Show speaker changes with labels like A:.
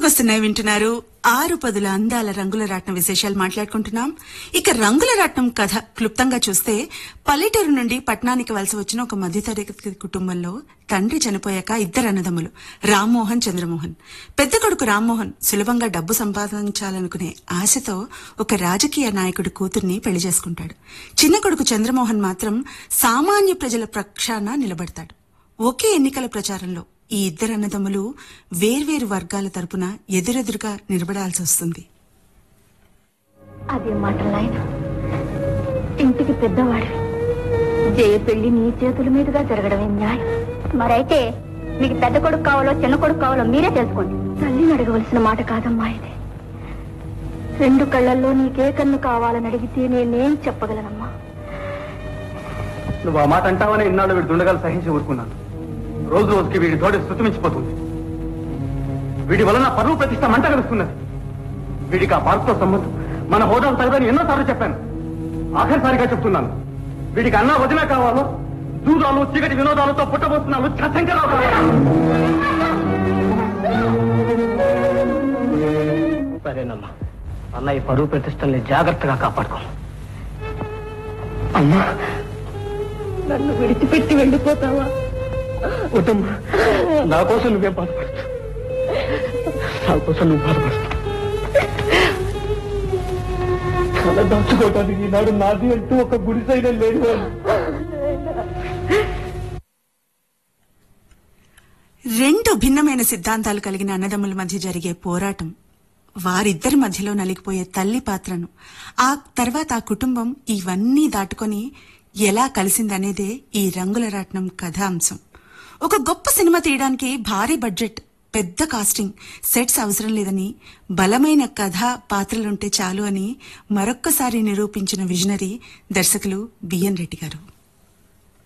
A: గుర్తుకొస్తున్నాయి వింటున్నారు ఆరు పదుల అందాల రంగుల రాట్నం విశేషాలు మాట్లాడుకుంటున్నాం ఇక రంగుల రాట్నం కథ క్లుప్తంగా చూస్తే పల్లెటూరు నుండి పట్టణానికి వలస వచ్చిన ఒక మధ్యతరగతి కుటుంబంలో తండ్రి చనిపోయాక ఇద్దరు అన్నదమ్ములు రామ్మోహన్ చంద్రమోహన్ పెద్ద కొడుకు రామ్మోహన్ సులభంగా డబ్బు సంపాదించాలనుకునే ఆశతో ఒక రాజకీయ నాయకుడి కూతుర్ని పెళ్లి చేసుకుంటాడు చిన్న కొడుకు చంద్రమోహన్ మాత్రం సామాన్య ప్రజల పక్షాన నిలబడతాడు ఒకే ఎన్నికల ప్రచారంలో ఈ ఇద్దరు అన్నదమ్ములు వేర్వేరు వర్గాల తరపున ఎదురెదురుగా నిలబడాల్సి వస్తుంది
B: అదే మాటలు నాయన ఇంటికి పెద్దవాడు జయ పెళ్లి నీ చేతుల మీదుగా జరగడమే న్యాయం మరైతే మీకు పెద్ద కొడుకు కావాలో చిన్న కొడుకు కావాలో మీరే తెలుసుకోండి తల్లిని అడగవలసిన మాట కాదమ్మా ఇది రెండు కళ్ళల్లో నీకే కన్ను కావాలని అడిగితే నేనేం చెప్పగలనమ్మా
C: నువ్వు ఆ మాట అంటావని ఇన్నాళ్ళు వీడి దుండగాలు సహించి ఊరుకున్నాను రోజు రోజుకి వీడి తోడి శృతిమించిపోతుంది వీడి వలన పరువు ప్రతిష్ట మంట కలుస్తున్నది వీడికి ఆ పార్కుతో సంబంధం మన హోదాలు తగదని ఎన్నోసార్లు చెప్పాను ఆఖరిసారిగా చెప్తున్నాను వీడికి అన్నా వదిన కావాలో దూరాలు చీకటి వినోదాలతో పుట్టబోతున్నాను చచ్చంకరావు కావాలి సరేనమ్మా అన్నయ్య పరువు ప్రతిష్టల్ని జాగ్రత్తగా కాపాడుకో అమ్మా
B: నన్ను విడిచిపెట్టి వెళ్ళిపోతావా
C: వద్దమ్మా నా కోసం నువ్వేం బాధపడదు నా కోసం నువ్వు బాధపడదు తల దాచుకోవటానికి ఈనాడు నాది అంటూ ఒక గుడిసైన లేని వాళ్ళు
A: రెండు భిన్నమైన సిద్ధాంతాలు కలిగిన అన్నదమ్ముల మధ్య జరిగే పోరాటం వారిద్దరి మధ్యలో నలిగిపోయే తల్లి పాత్రను ఆ తర్వాత ఆ కుటుంబం ఇవన్నీ దాటుకొని ఎలా కలిసిందనేదే ఈ రంగుల రాట్నం కథాంశం ఒక గొప్ప సినిమా తీయడానికి భారీ బడ్జెట్ పెద్ద కాస్టింగ్ సెట్స్ అవసరం లేదని బలమైన కథ పాత్రలుంటే చాలు అని మరొక్కసారి నిరూపించిన విజనరీ దర్శకులు బిఎన్ రెడ్డి గారు